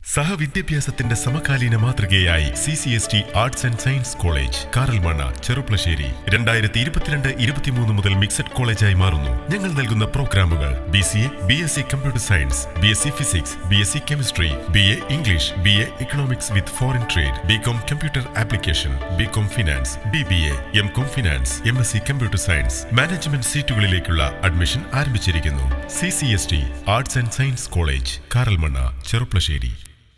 സഹവിദ്യാഭ്യാസത്തിന്റെ സമകാലീന മാതൃകയായി C C S T arts and science college Karalmanna Cherpulassery രണ്ടായിരത്തി ഇരുപത്തിരണ്ട് ഇരുപത്തിമൂന്ന് മുതൽ മിക്സഡ് കോളേജായി മാറുന്നു ഞങ്ങൾ നൽകുന്ന പ്രോഗ്രാമുകൾ B C A B S C computer science B S C physics B S C chemistry B A English B A economics with foreign trade B com computer application B com finance B B A M com finance M S C computer science management സീറ്റുകളിലേക്കുള്ള admission ആരംഭിച്ചിരിക്കുന്നു C C S T arts and science college Karalmanna Cherpulassery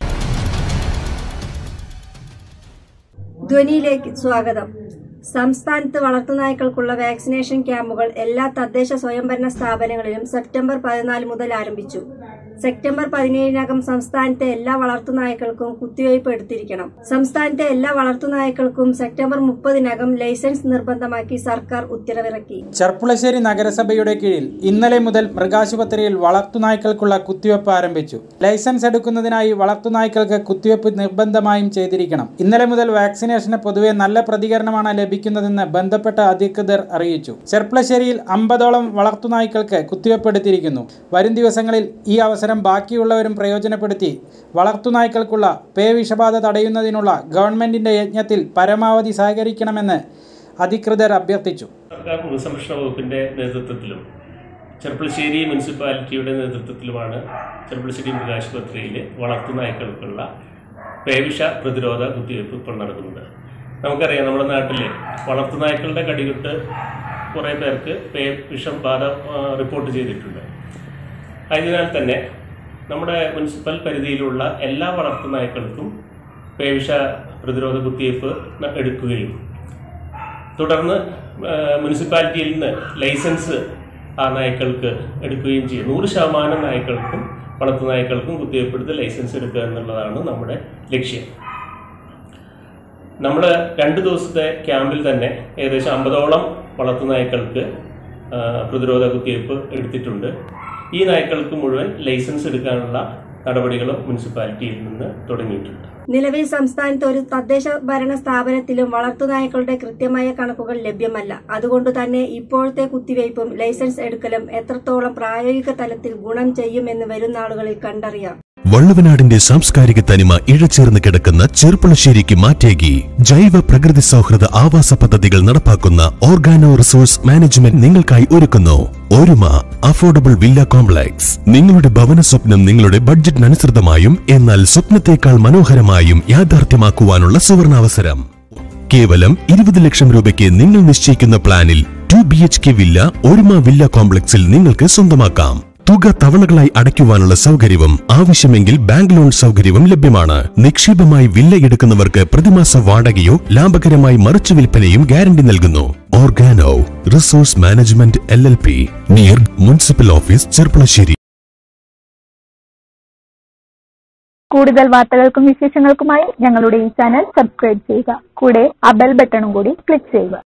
ധ്വനിയിലേക്ക് സ്വാഗതം സംസ്ഥാനത്ത് വളർത്തുനായ്ക്കൾക്കുള്ള vaccination ക്യാമ്പുകൾ എല്ലാ തദ്ദേശ സ്വയംഭരണ സ്ഥാപനങ്ങളിലും സെപ്റ്റംബർ പതിനാല് മുതൽ ആരംഭിച്ചു സെപ്റ്റംബർ പതിനേഴിനകം സംസ്ഥാനത്തെ എല്ലാ വളർത്തുനായ്ക്കൾക്കും കുത്തിവയ്പ് എടുത്തിരിക്കണം സംസ്ഥാനത്തെ എല്ലാ വളർത്തുനായ്ക്കൾക്കും സെപ്റ്റംബർ മുപ്പതിനകം ലൈസൻസ് നിർബന്ധമാക്കി സർക്കാർ ഉത്തരവിറക്കി ചെർപ്പുളശ്ശേരി നഗരസഭയുടെ കീഴിൽ ഇന്നലെ മുതൽ മൃഗാശുപത്രിയിൽ വളർത്തുനായ്ക്കൾക്കുള്ള കുത്തിവയ്പ് ആരംഭിച്ചു ലൈസൻസ് എടുക്കുന്നതിനായി വളർത്തുനായ്ക്കൾക്ക് കുത്തിവയ്പ് നിർബന്ധമായും ചെയ്തിരിക്കണം ഇന്നലെ മുതൽ വാക്സിനേഷന് പൊതുവെ നല്ല പ്രതികരണമാണ് ലഭിക്കുന്നതെന്ന് ബന്ധപ്പെട്ട അധികൃതർ അറിയിച്ചു ചെർപ്പളശ്ശേരിയിൽ അമ്പതോളം വളർത്തുനായ്ക്കൾക്ക് കുത്തിവയ്പ് എടുത്തിരിക്കുന്നു വരും ദിവസങ്ങളിൽ ഈ അവസരം ബാക്കിയുള്ളവരും പ്രയോജനപ്പെടുത്തി വളർത്തുനായ്ക്കൾക്കുള്ള പേ വിഷബാധ തടയുന്നതിനുള്ള ഗവൺമെന്റിന്റെ യജ്ഞത്തിൽ പരമാവധി സഹകരിക്കണമെന്ന് അധികൃതർ അഭ്യർത്ഥിച്ചു സർക്കാർ മൃഗസംരക്ഷണ വകുപ്പിന്റെ നേതൃത്വത്തിലും ചെർപ്പളശ്ശേരി മുനിസിപ്പാലിറ്റിയുടെ നേതൃത്വത്തിലുമാണ് ചെർപ്പളശ്ശേരി മൃഗാശുപത്രിയിൽ വളർത്തുനായ്ക്കൾക്കുള്ള പേവിഷ പ്രതിരോധ കുത്തിവയ്പ് ഇപ്പോൾ നടക്കുന്നത് നമുക്കറിയാം നമ്മുടെ നാട്ടിൽ വളർത്തുനായ്ക്കളുടെ കടികിട്ട് കുറേ പേർക്ക് പേ വിഷം ബാധ ആ, റിപ്പോർട്ട് ചെയ്തിട്ടുണ്ട് അതിനാൽ തന്നെ നമ്മുടെ മുനിസിപ്പൽ പരിധിയിലുള്ള എല്ലാ വളർത്തുനായ്ക്കൾക്കും പേവിഷ പ്രതിരോധ കുത്തിവയ്പ് ന- എടുക്കുകയും തുടർന്ന് ആ, മുനിസിപ്പാലിറ്റിയിൽ നിന്ന് ലൈസൻസ് ആ നായ്ക്കൾക്ക് എടുക്കുകയും ചെയ്യും നൂറ് ശതമാനം നായ്ക്കൾക്കും വളർത്തു നായ്ക്കൾക്കും കുത്തിവയ്പ്പെടുത്ത് ലൈസൻസ് എടുക്കുക എന്നുള്ളതാണ് നമ്മുടെ ലക്ഷ്യം നമ്മൾ രണ്ട് ദിവസത്തെ ക്യാമ്പിൽ തന്നെ ഏകദേശം അമ്പതോളം വളർത്തു നായ്ക്കൾക്ക് ആ, പ്രതിരോധ കുത്തിവയ്പ്പ് എടുത്തിട്ടുണ്ട് ഈ നായ്ക്കൾക്ക് മുഴുവൻ ലൈസൻസ് എടുക്കാനുള്ള നടപടികളും മുനിസിപ്പാലിറ്റിയിൽ നിന്ന് തുടങ്ങിയിട്ടുണ്ട് നിലവിൽ സംസ്ഥാനത്ത് ഒരു തദ്ദേശ ഭരണ സ്ഥാപനത്തിലും വളർത്തുനായ്ക്കളുടെ കൃത്യമായ കണക്കുകൾ ലഭ്യമല്ല അതുകൊണ്ട് തന്നെ ഇപ്പോഴത്തെ കുത്തിവയ്പും ലൈസൻസ് എടുക്കലും എത്രത്തോളം പ്രായോഗിക തലത്തിൽ ഗുണം ചെയ്യുമെന്ന് വരും നാളുകളിൽ കണ്ടറിയാം വള്ളുവനാടിന്റെ സാംസ്കാരിക തനിമ ഇഴചേർന്ന് കിടക്കുന്ന ചെറുപ്പളശ്ശേരിക്ക് മാറ്റേകി ജൈവ പ്രകൃതി സൗഹൃദ ആവാസ പദ്ധതികൾ നടപ്പാക്കുന്ന ഓർഗാനോ റിസോഴ്സ് മാനേജ്മെന്റ് നിങ്ങൾക്കായി ഒരുക്കുന്നു ഒരുമ അഫോർഡബിൾ വില്ല കോംപ്ലക്സ് നിങ്ങളുടെ ഭവന സ്വപ്നം നിങ്ങളുടെ ബഡ്ജറ്റിനനുസൃതമായും എന്നാൽ സ്വപ്നത്തേക്കാൾ മനോഹരമായും യാഥാർത്ഥ്യമാക്കുവാനുള്ള സുവർണാവസരം കേവലം ഇരുപത് ലക്ഷം രൂപയ്ക്ക് നിങ്ങൾ നിശ്ചയിക്കുന്ന പ്ലാനിൽ two B H K villa Oruma villa കോംപ്ലക്സിൽ നിങ്ങൾക്ക് സ്വന്തമാക്കാം തുക തവണകളായി അടയ്ക്കുവാനുള്ള സൗകര്യവും ആവശ്യമെങ്കിൽ ബാങ്ക് ലോൺ സൗകര്യവും ലഭ്യമാണ് നിക്ഷേപമായി വില്ല എടുക്കുന്നവർക്ക് പ്രതിമാസ വാടകയോ ലാഭകരമായി മറിച്ചു വിൽപ്പനയും ഗ്യാരണ്ടി നൽകുന്നു Organo resource management L L P near municipal office Cherpulassery കൂടുതൽ വാർത്തകൾക്കും വിശേഷങ്ങൾക്കുമായി ഞങ്ങളുടെ ഈ ചാനൽ സബ്സ്ക്രൈബ് ചെയ്യുക കൂടെ ആ ബെൽ ബട്ടണും കൂടി ക്ലിക്ക് ചെയ്യുക